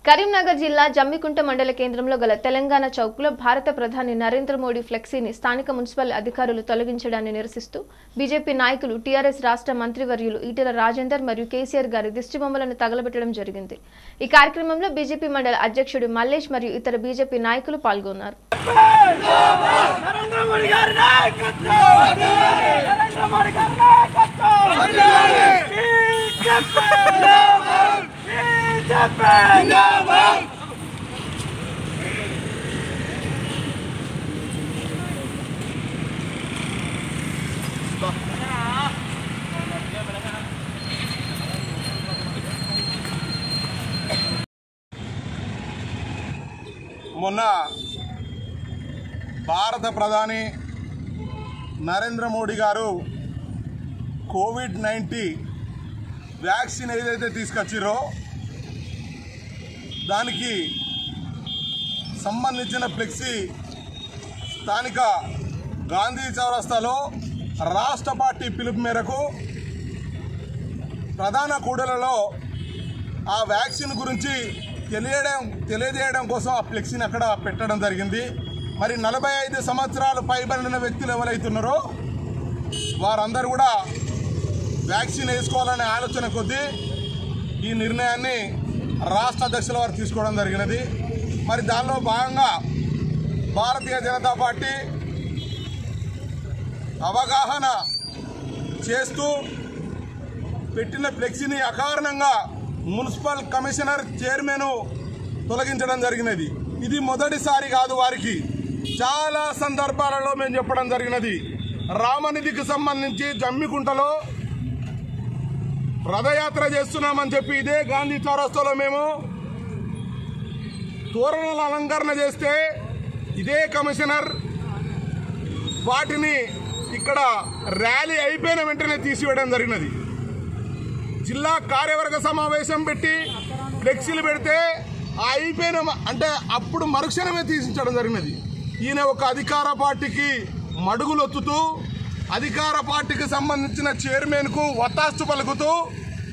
కరీంనగర్ జిల్లా జమ్మికుంట మండల కేంద్రంలో గల తెలంగాణ చౌక్లో భారత ప్రధాని నరేంద్ర మోడీ ఫ్లెక్సీని స్థానిక మున్సిపల్ అధికారులు తొలగించడాన్ని నిరసిస్తూ బీజేపీ నాయకులు టీఆర్ఎస్ రాష్ట్ర మంత్రివర్యులు ఈటెల రాజేందర్ మరియు కేసీఆర్ గారి దిష్టిబొమ్మలను తగలబెట్టడం జరిగింది ఈ కార్యక్రమంలో బీజేపీ మండల అధ్యక్షుడు మల్లేష్ మరియు ఇతర బీజేపీ నాయకులు పాల్గొన్నారు నరేంద్ర మోడీ గారి నాయకత్వం నరేంద్ర మోడీ గారి నాయకత్వం బీజేపీ బీజేపీ మొన్న భారత ప్రధాని నరేంద్ర మోడీ గారు కోవిడ్ నైన్టీన్ వ్యాక్సిన్ ఏదైతే తీసుకొచ్చిరో దానికి సంబంధించిన ఫ్లెక్సీ స్థానిక గాంధీ చౌరస్తాలో రాష్ట్ర పార్టీ పిలుపు మేరకు ప్రధాన కూడలలో ఆ వ్యాక్సిన్ గురించి తెలియడం తెలియజేయడం కోసం ఆ ఫ్లెక్సీని అక్కడ పెట్టడం జరిగింది మరి నలభై ఐదు సంవత్సరాలు పైబడిన వ్యక్తులు ఎవరైతున్నారో వారందరూ కూడా వ్యాక్సిన్ వేసుకోవాలనే ఆలోచన కొద్దీ ఈ నిర్ణయాన్ని రాష్ట్ర అధ్యక్షుల వారు తీసుకోవడం జరిగినది మరి దానిలో భాగంగా భారతీయ జనతా పార్టీ అవగాహన చేస్తూ పెట్టిన ఫ్లెక్సీని అకారణంగా మున్సిపల్ కమిషనర్ చైర్మన్ తొలగించడం జరిగినది ఇది మొదటిసారి కాదు వారికి చాలా సందర్భాలలో మేము చెప్పడం జరిగినది రామనిధికి సంబంధించి జమ్మికుంటలో రథయాత్ర చేస్తున్నామని చెప్పి ఇదే గాంధీ చౌరస్తాలో మేము తోరణాల అలంకరణ చేస్తే ఇదే కమిషనర్ వాటిని ఇక్కడ ర్యాలీ అయిపోయిన వెంటనే తీసివేయడం జరిగినది జిల్లా కార్యవర్గ సమావేశం పెట్టి ఫ్లెక్సీలు పెడితే ఆ అయిపోయిన మ- అంటే అప్పుడు మరుక్షణమే తీసించడం జరిగినది ఈయన ఒక అధికార పార్టీకి మడుగులొత్తుతూ అధికార పార్టీకి సంబంధించిన చైర్మన్కు వత్తాస్తు పలుకుతూ